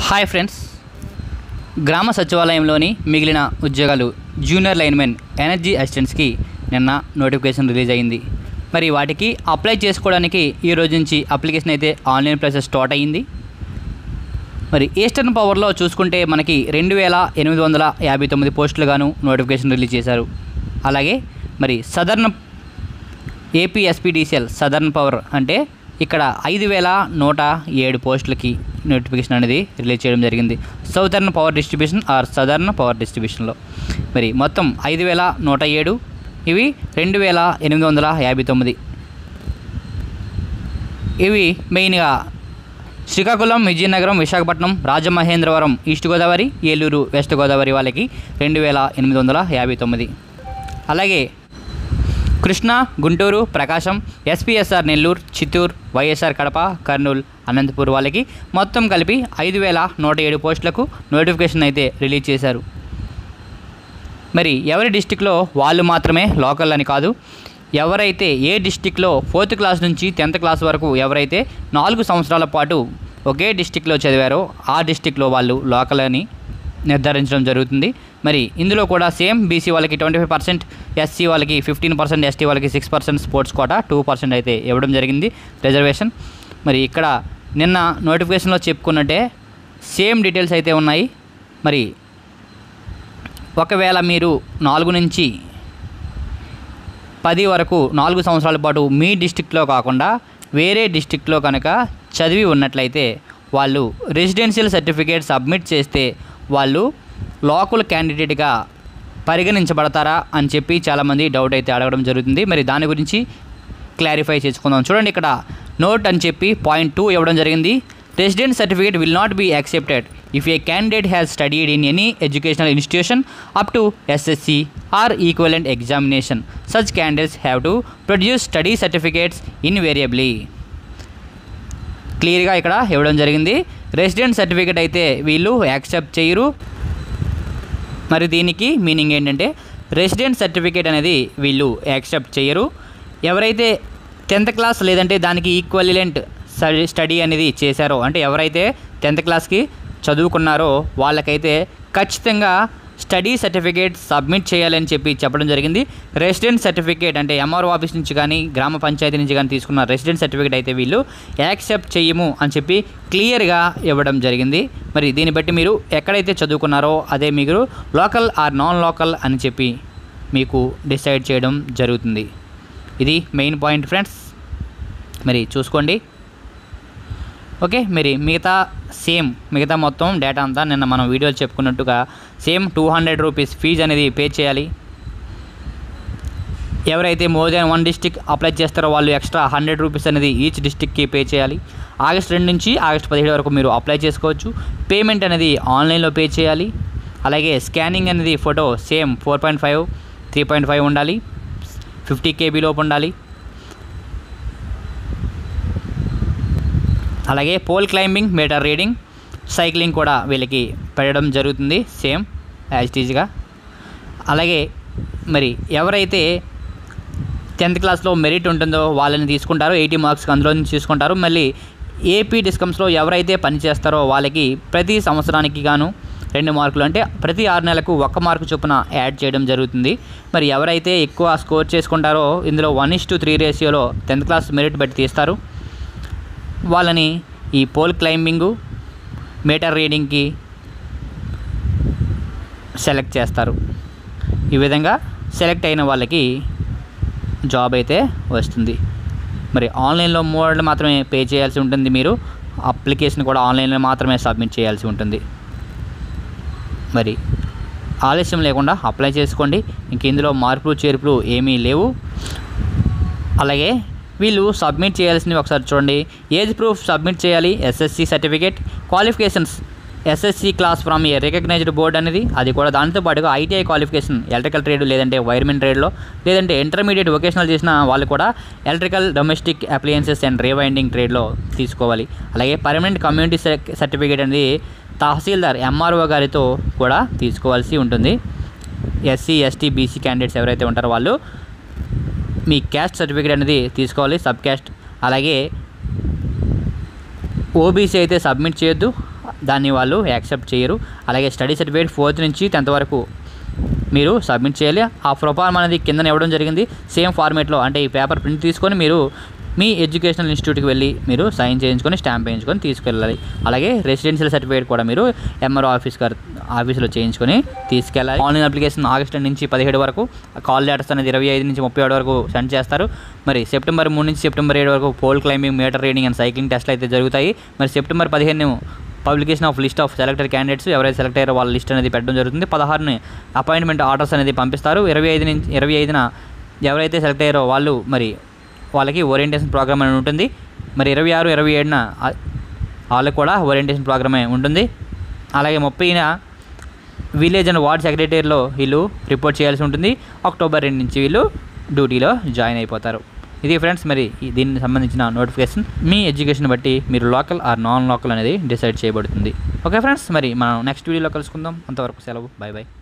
hi friends గ్రామ సచివాలయంలోని మిగిలిన ఉద్యోగాలు జూనియర్ లైన్మెన్ ఎనర్జీ అసిస్టెంట్స్కి నిన్న నోటిఫికేషన్ రిలీజ్ అయింది మరి వాటికి అప్లై చేసుకోవడానికి ఈ రోజు నుంచి అప్లికేషన్ అయితే ఆన్లైన్ ప్రాసెస్ స్టార్ట్ అయ్యింది మరి ఈస్టర్న్ పవర్లో చూసుకుంటే మనకి రెండు వేల ఎనిమిది వందల యాభై తొమ్మిది పోస్టులుగాను నోటిఫికేషన్ రిలీజ్ చేశారు అలాగే మరి సదర్న్ ఏపీఎస్పీడీసీఎల్ సదర్న్ పవర్ అంటే ఇక్కడ ఐదు వేల నూట ఏడు పోస్టులకి నోటిఫికేషన్ అనేది రిలీజ్ చేయడం జరిగింది southern power distribution or southern power డిస్ట్రిబ్యూషన్లో మరి మొత్తం ఐదు వేల నూట ఏడు ఇవి రెండు వేల ఎనిమిది వందల యాభై తొమ్మిది ఇవి మెయిన్గా శ్రీకాకుళం విజయనగరం విశాఖపట్నం రాజమహేంద్రవరం ఈస్ట్ గోదావరి ఏలూరు వెస్ట్ గోదావరి వాళ్ళకి రెండు వేల ఎనిమిది వందల యాభై తొమ్మిది అలాగే కృష్ణా గుంటూరు ప్రకాశం ఎస్పీఎస్ఆర్ నెల్లూరు చిత్తూరు వైఎస్ఆర్ కడప కర్నూలు అనంతపూర్ వాళ్ళకి మొత్తం కలిపి ఐదు వేల నూట ఏడు పోస్టులకు నోటిఫికేషన్ అయితే రిలీజ్ చేశారు మరి ఎవరి డిస్టిక్లో వాళ్ళు మాత్రమే లోకల్ అని కాదు ఎవరైతే ఏ డిస్టిక్లో ఫోర్త్ క్లాస్ నుంచి టెన్త్ క్లాస్ వరకు ఎవరైతే నాలుగు సంవత్సరాల పాటు ఒకే డిస్టిక్లో చదివారో ఆ డిస్టిక్లో వాళ్ళు లోకల్ అని నిర్ధారించడం జరుగుతుంది మరి ఇందులో కూడా సేమ్ బీసీ వాళ్ళకి ట్వంటీ ఫైవ్ పర్సెంట్ ఎస్సీ వాళ్ళకి ఫిఫ్టీన్ పర్సెంట్ ఎస్టీ వాళ్ళకి six percent sports quota two percent అయితే ఇవ్వడం జరిగింది రిజర్వేషన్ మరి ఇక్కడ నిన్న నోటిఫికేషన్లో చెప్పుకున్నట్టే సేమ్ డీటెయిల్స్ అయితే ఉన్నాయి మరి ఒకవేళ మీరు నాలుగు నుంచి పది వరకు నాలుగు సంవత్సరాల పాటు మీ డిస్టిక్లో కాకుండా వేరే డిస్టిక్లో కనుక చదివి ఉన్నట్లయితే వాళ్ళు రెసిడెన్షియల్ సర్టిఫికేట్ సబ్మిట్ చేస్తే వాళ్ళు లోకల్ క్యాండిడేట్గా పరిగణించబడతారా అని చెప్పి చాలామంది డౌట్ అయితే అడగడం జరుగుతుంది మరి దాని గురించి క్లారిఫై చేసుకుందాం చూడండి ఇక్కడ నోట్ అని చెప్పి పాయింట్ టూ ఇవ్వడం జరిగింది resident certificate will not be accepted if a candidate has studied in any educational institution up to SSC or equivalent examination such candidates have to produce study certificates invariably క్లియర్గా ఇక్కడ ఇవ్వడం జరిగింది resident certificate అయితే వీళ్ళు accept చేయరు మరి దీనికి meaning ఏంటంటే రెసిడెంట్ సర్టిఫికేట్ అనేది వీళ్ళు యాక్సెప్ట్ చేయరు ఎవరైతే టెన్త్ క్లాస్ లేదంటే దానికి ఈక్వలిలెంట్ స్టడీ స్టడీ అనేది చేశారో అంటే ఎవరైతే టెన్త్ క్లాస్కి చదువుకున్నారో వాళ్ళకైతే ఖచ్చితంగా స్టడీ సర్టిఫికేట్ సబ్మిట్ చేయాలని చెప్పి చెప్పడం జరిగింది రెసిడెంట్ సర్టిఫికేట్ అంటే ఎంఆర్ఓ ఆఫీస్ నుంచి కానీ గ్రామ పంచాయతీ నుంచి కానీ తీసుకున్న రెసిడెంట్ సర్టిఫికేట్ అయితే వీళ్ళు యాక్సెప్ట్ చేయము అని చెప్పి క్లియర్గా ఇవ్వడం జరిగింది మరి దీన్ని బట్టి మీరు ఎక్కడైతే చదువుకున్నారో అదే మీరు లోకల్ ఆర్ నాన్ లోకల్ అని చెప్పి మీకు డిసైడ్ చేయడం జరుగుతుంది ఇది మెయిన్ పాయింట్ ఫ్రెండ్స్ మరి చూసుకోండి ఓకే మరి మిగతా సేమ్ మిగతా మొత్తం డేటా అంతా నిన్న మనం వీడియోలో చెప్పుకున్నట్టుగా same two hundred rupees fee అనేది పే చేయాలి ఎవరైతే more than one district apply చేస్తారో వాళ్ళు ఎక్స్ట్రా హండ్రెడ్ రూపీస్ అనేది ఈచ్ డిస్టిక్కి పే చేయాలి ఆగస్ట్ రెండు నుంచి ఆగస్ట్ పదిహేడు వరకు మీరు అప్లై చేసుకోవచ్చు పేమెంట్ అనేది ఆన్లైన్లో పే చేయాలి అలాగే స్కానింగ్ అనేది photo same four point five three point five ఉండాలి ఫిఫ్టీ కేబీ లోపు ఉండాలి అలాగే pole climbing meter reading cycling కూడా వీళ్ళకి పెట్టడం జరుగుతుంది సేమ్ యాజ్ టీజ్గా అలాగే మరి ఎవరైతే టెన్త్ క్లాస్లో మెరిట్ ఉంటుందో వాళ్ళని తీసుకుంటారో ఎయిటీ మార్క్స్ అందులో నుంచి తీసుకుంటారు మళ్ళీ ఏపీ డిస్కమ్స్లో ఎవరైతే పనిచేస్తారో వాళ్ళకి ప్రతి సంవత్సరానికి గాను రెండు మార్కులు అంటే ప్రతి ఆరు నెలలకు ఒక్క మార్కు చొప్పున యాడ్ చేయడం జరుగుతుంది మరి ఎవరైతే ఎక్కువ స్కోర్ చేసుకుంటారో ఇందులో వన్ ఇస్ టు త్రీ రేషియోలో టెన్త్ క్లాస్ మెరిట్ బట్టి తీస్తారు వాళ్ళని ఈ పోల్ క్లైంబింగు మీటర్ రీడింగ్కి సెలెక్ట్ చేస్తారు ఈ విధంగా సెలెక్ట్ అయిన వాళ్ళకి జాబ్ అయితే వస్తుంది మరి ఆన్లైన్లో మోడ్ మాత్రమే పే చేయాల్సి ఉంటుంది మీరు అప్లికేషన్ కూడా ఆన్లైన్లో మాత్రమే సబ్మిట్ చేయాల్సి ఉంటుంది మరి ఆలస్యం లేకుండా అప్లై చేసుకోండి ఇంక ఇందులో మార్పులు చేర్పులు ఏమీ లేవు అలాగే వీళ్ళు సబ్మిట్ చేయాల్సినవి ఒకసారి చూడండి ఏజ్ ప్రూఫ్ సబ్మిట్ చేయాలి SSC certificate qualifications SSC class from a recognized board అనేది అది కూడా దానితో పాటుగా ఐటీఐ క్వాలిఫికేషన్ ఎలక్ట్రికల్ ట్రేడ్ లేదంటే వైర్మెన్ ట్రేడ్లో లేదంటే ఇంటర్మీడియట్ వొకేషనల్ చేసిన వాళ్ళు కూడా electrical domestic appliances and rewinding ట్రేడ్లో తీసుకోవాలి అలాగే పర్మనెంట్ కమ్యూనిటీ సర్టిఫికేట్ అనేది తహసీల్దార్ ఎంఆర్ఓ గారితో కూడా తీసుకోవాల్సి ఉంటుంది ఎస్సీ ఎస్టీ బీసీ క్యాండిడేట్స్ ఎవరైతే ఉంటారో వాళ్ళు మీ క్యాస్ట్ సర్టిఫికేట్ అనేది తీసుకోవాలి సబ్ క్యాస్ట్ అలాగే ఓబీసీ అయితే సబ్మిట్ చేయొద్దు దాన్ని వాళ్ళు యాక్సెప్ట్ చేయరు అలాగే స్టడీ సర్టిఫికేట్ ఫోర్త్ నుంచి టెన్త్ వరకు మీరు సబ్మిట్ చేయాలి ఆ ప్రొఫార్మ్ అనేది కింద ఇవ్వడం జరిగింది సేమ్ ఫార్మేట్లో అంటే ఈ పేపర్ ప్రింట్ తీసుకొని మీరు మీ ఎడ్యుకేషనల్ ఇన్స్టిట్యూట్కి వెళ్ళి మీరు సైన్ చేయించుకొని స్టాంప్ వేయించుకొని తీసుకెళ్ళాలి అలాగే రెసిడెన్షియల్ సర్టిఫికేట్ కూడా మీరు ఎంఆర్ఓ ఆఫీస్ గారు ఆఫీస్లో చేయించుకొని తీసుకెళ్ళాలి ఆన్లైన్ అప్లికేషన్ ఆగస్టు నుంచి పదిహేడు వరకు కాల్ లెటర్స్ అనేది ఇరవై ఐదు నుంచి ముప్పై ఏడు వరకు సెండ్ చేస్తారు మరి సెప్టెంబర్ మూడు నుంచి సెప్టెంబర్ ఏడు వరకు pole climbing meter reading and cycling టెస్ట్లు అయితే జరుగుతాయి మరి సెప్టెంబర్ పదిహేను publication of list of selected candidates ఎవరైతే సెలెక్ట్ అయ్యారో వాళ్ళ లిస్ట్ అనేది పెట్టడం జరుగుతుంది పదహారుని అపాయింట్మెంట్ ఆర్డర్స్ అనేది పంపిస్తారు ఇరవై ఐదు నుంచి ఇరవై ఐదున ఎవరైతే సెలెక్ట్ అయ్యారో వాళ్ళు మరి వాళ్ళకి ఓరియంటేషన్ ప్రోగ్రామ్ అని ఉంటుంది మరి ఇరవై ఆరు ఇరవై ఏడున ఆ- వాళ్ళకి కూడా ఓరియంటేషన్ ప్రోగ్రామే ఉంటుంది అలాగే ముప్పైన విలేజ్ అండ్ వార్డ్ సెక్రటరీలో వీళ్ళు రిపోర్ట్ చేయాల్సి ఉంటుంది అక్టోబర్ రెండు నుంచి వీళ్ళు డ్యూటీలో జాయిన్ అయిపోతారు ఇది ఫ్రెండ్స్ మరి ఈ దీనికి సంబంధించిన నోటిఫికేషన్ మీ ఎడ్యుకేషన్ బట్టి మీరు లోకల్ ఆర్ నాన్ లోకల్ అనేది డిసైడ్ చేయబడుతుంది ఓకే ఫ్రెండ్స్ మరి మనం నెక్స్ట్ వీడియోలో కలుసుకుందాం అంతవరకు సెలవు బాయ్ బాయ్